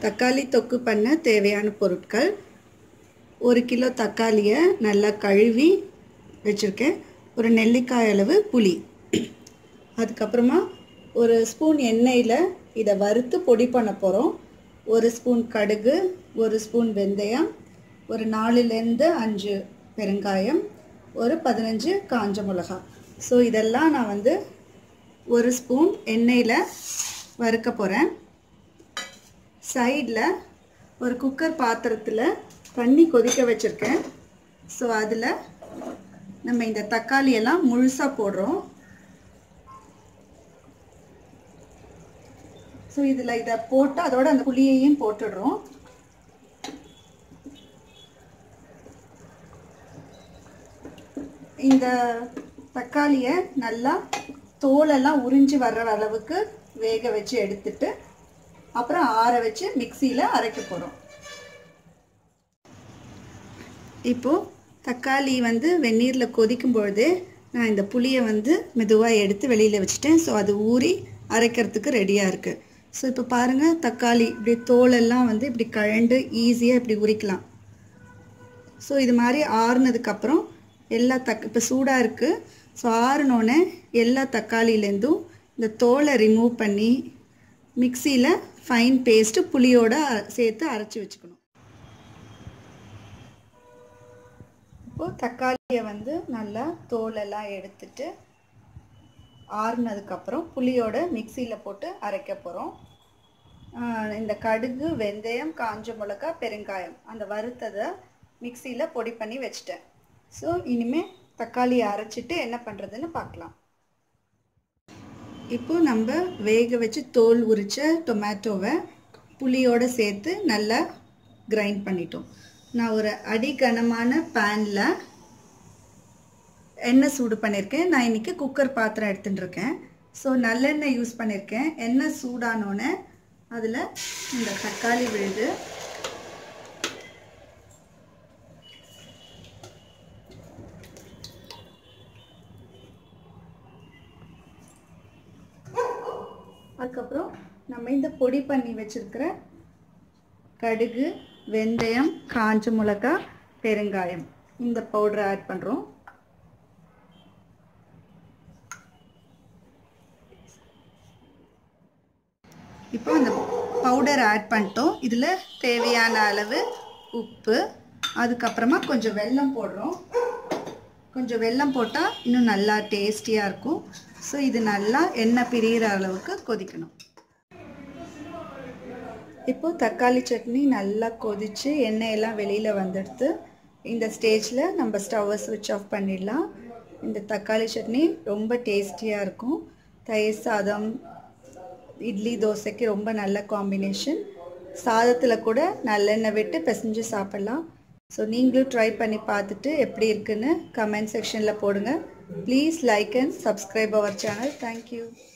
தக்காளி தொக்கு பண்ண தேவையான பொருட்கள் ஒரு கிலோ தக்காளியை நல்லா கழுவி வச்சுருக்கேன் ஒரு நெல்லிக்காய் அளவு புளி அதுக்கப்புறமா ஒரு ஸ்பூன் எண்ணெயில் இதை வறுத்து பொடி பண்ண போகிறோம் ஒரு ஸ்பூன் கடுகு ஒரு ஸ்பூன் வெந்தயம் ஒரு நாலுலேருந்து அஞ்சு பெருங்காயம் ஒரு பதினஞ்சு காஞ்ச மிளகா ஸோ இதெல்லாம் நான் வந்து ஒரு ஸ்பூன் எண்ணெயில் வறுக்க போகிறேன் சைடில் ஒரு குக்கர் பாத்திரத்தில் தண்ணி கொதிக்க வச்சுருக்கேன் ஸோ அதில் நம்ம இந்த தக்காளி எல்லாம் முழுசாக போடுறோம் ஸோ இதில் இதை போட்டு அதோட அந்த புளியையும் போட்டுடுறோம் இந்த தக்காளியை நல்லா தோலெல்லாம் உறிஞ்சி வர்ற அளவுக்கு வேக வச்சு எடுத்துட்டு அப்புறம் ஆற வச்சு மிக்சியில் அரைக்க போகிறோம் இப்போது தக்காளி வந்து வெந்நீரில் கொதிக்கும் பொழுதே நான் இந்த புளியை வந்து மெதுவாக எடுத்து வெளியில் வச்சுட்டேன் ஸோ அது ஊறி அரைக்கிறதுக்கு ரெடியாக இருக்குது ஸோ இப்போ பாருங்கள் தக்காளி இப்படி தோலெல்லாம் வந்து இப்படி கழண்டு ஈஸியாக இப்படி உரிக்கலாம் ஸோ இது மாதிரி ஆறுனதுக்கப்புறம் எல்லா தக் இப்போ சூடாக இருக்குது ஸோ ஆறுனோடனே எல்லா தக்காளியிலேருந்தும் இந்த தோலை ரிமூவ் பண்ணி மிக்சியில் ஃபைன் பேஸ்ட்டு புளியோட சேர்த்து அரைச்சி வச்சுக்கணும் இப்போது தக்காளியை வந்து நல்லா தோலெல்லாம் எடுத்துட்டு ஆறுனதுக்கப்புறம் புளியோட மிக்சியில் போட்டு அரைக்க போகிறோம் இந்த கடுகு வெந்தயம் காஞ்ச மிளகா பெருங்காயம் அந்த வறுத்ததை மிக்சியில் பொடி பண்ணி வச்சிட்டேன் ஸோ இனிமேல் தக்காளியை அரைச்சிட்டு என்ன பண்ணுறதுன்னு பார்க்கலாம் இப்போ நம்ம வேக வச்சு தோல் உரித்த டொமேட்டோவை புளியோடு சேர்த்து நல்லா கிரைண்ட் பண்ணிட்டோம் நான் ஒரு அடிகனமான பேனில் எண்ணெய் சூடு பண்ணியிருக்கேன் நான் இன்றைக்கி குக்கர் பாத்திரம் எடுத்துகிட்டு இருக்கேன் ஸோ நல்லெண்ணெய் யூஸ் பண்ணியிருக்கேன் எண்ணெய் சூடானோன்னே அதில் இந்த தக்காளி விழுது அதுக்கப்புறம் நம்ம இந்த பொடி பண்ணி வச்சுருக்கிற கடுகு வெந்தயம் காஞ்ச மிளகா பெருங்காயம் இந்த பவுடரை ஆட் பண்ணுறோம் இப்போ இந்த பவுடர் ஆட் பண்ணிட்டோம் இதில் தேவையான அளவு உப்பு அதுக்கப்புறமா கொஞ்சம் வெல்லம் போடுறோம் கொஞ்சம் வெல்லம் போட்டால் இன்னும் நல்லா டேஸ்டியாக இருக்கும் ஸோ இது நல்லா எண்ணெய் பிரிகிற அளவுக்கு கொதிக்கணும் இப்போது தக்காளி சட்னி நல்லா கொதித்து எண்ணெயெல்லாம் வெளியில் வந்துடுது இந்த ஸ்டேஜில் நம்ம ஸ்டவ்வை சுவிட்ச் ஆஃப் பண்ணிடலாம் இந்த தக்காளி சட்னி ரொம்ப டேஸ்டியாக இருக்கும் தயிர் சாதம் இட்லி தோசைக்கு ரொம்ப நல்ல காம்பினேஷன் சாதத்தில் கூட நல்லெண்ணெய் விட்டு பிசைஞ்சு சாப்பிட்லாம் ஸோ நீங்களும் ட்ரை பண்ணி பார்த்துட்டு எப்படி இருக்குன்னு கமெண்ட் செக்ஷனில் போடுங்க please like and subscribe our channel thank you